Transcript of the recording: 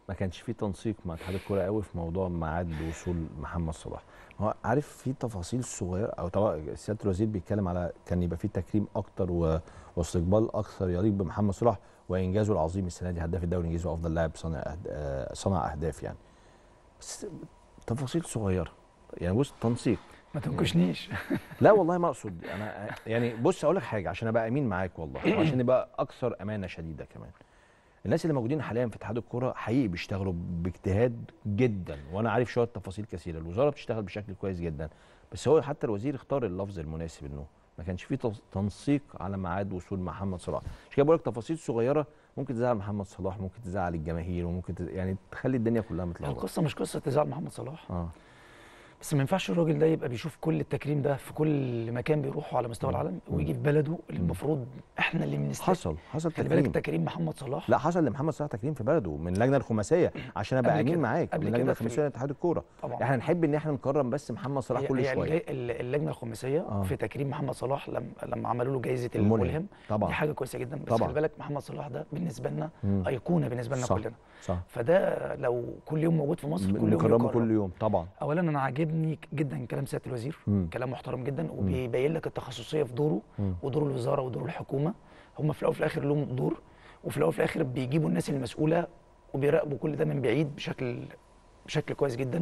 ما كانش في تنسيق مع اتحاد الكوره قوي في موضوع ميعاد وصول محمد صلاح هو عارف في تفاصيل صغيره او طبعا سياده الوزير بيتكلم على كان يبقى في تكريم اكتر و... واستقبال اكثر يليق بمحمد صلاح وانجازه العظيم السنه دي هداف الدوري الانجليزي وافضل لاعب صانع أهد... آه، صنع اهداف يعني بس تفاصيل صغيره يعني بص تنسيق ما تنكشنيش لا والله ما اقصد انا يعني بص اقول لك حاجه عشان ابقى امين معاك والله وعشان نبقى اكثر امانه شديده كمان الناس اللي موجودين حاليا في اتحاد الكوره حقيقي بيشتغلوا باجتهاد جدا وانا عارف شويه تفاصيل كثيره الوزاره بتشتغل بشكل كويس جدا بس هو حتى الوزير اختار اللفظ المناسب انه ما كانش في تنس- تنسيق على ميعاد وصول محمد صلاح عشان كده بقول لك تفاصيل صغيره ممكن تزعل محمد صلاح ممكن تزعل الجماهير وممكن تز... يعني تخلي الدنيا كلها متلخبطه القصه مش قصه تزعل محمد صلاح اه بس ما ينفعش الراجل ده يبقى بيشوف كل التكريم ده في كل مكان بيروحه على مستوى العالم ويجي في بلده اللي المفروض احنا اللي بنستحق حصل حصل خلي بالك تكريم تكريم محمد صلاح لا حصل لمحمد صلاح تكريم في بلده من اللجنه الخماسيه عشان ابقى قبل امين كده- معاك قبل من اللجنه كده في الخماسيه لاتحاد الكوره طبعا احنا نحب ان احنا نكرم بس محمد صلاح هي- كل هي شويه الجاي- ال- اللجنه الخماسيه آه. في تكريم محمد صلاح لما لما عملوا له جائزه الملهم. الملهم طبعا دي حاجه كويسه جدا بس طبعا. خلي بالك محمد صلاح ده بالنسبه لنا مم. ايقونه بالنسبه لنا صح. كلنا صح فده لو كل يوم موجود في مصر كل يوم نكرمه يكرم. كل يوم طبعا اولا انا عاجبني جدا كلام سياده الوزير مم. كلام محترم جدا وبيبين لك التخصصيه في دوره مم. ودور الوزاره ودور الحكومه هم في الاول وفي الاخر لهم دور وفي الاول وفي الاخر بيجيبوا الناس المسؤوله وبيراقبوا كل ده من بعيد بشكل بشكل كويس جدا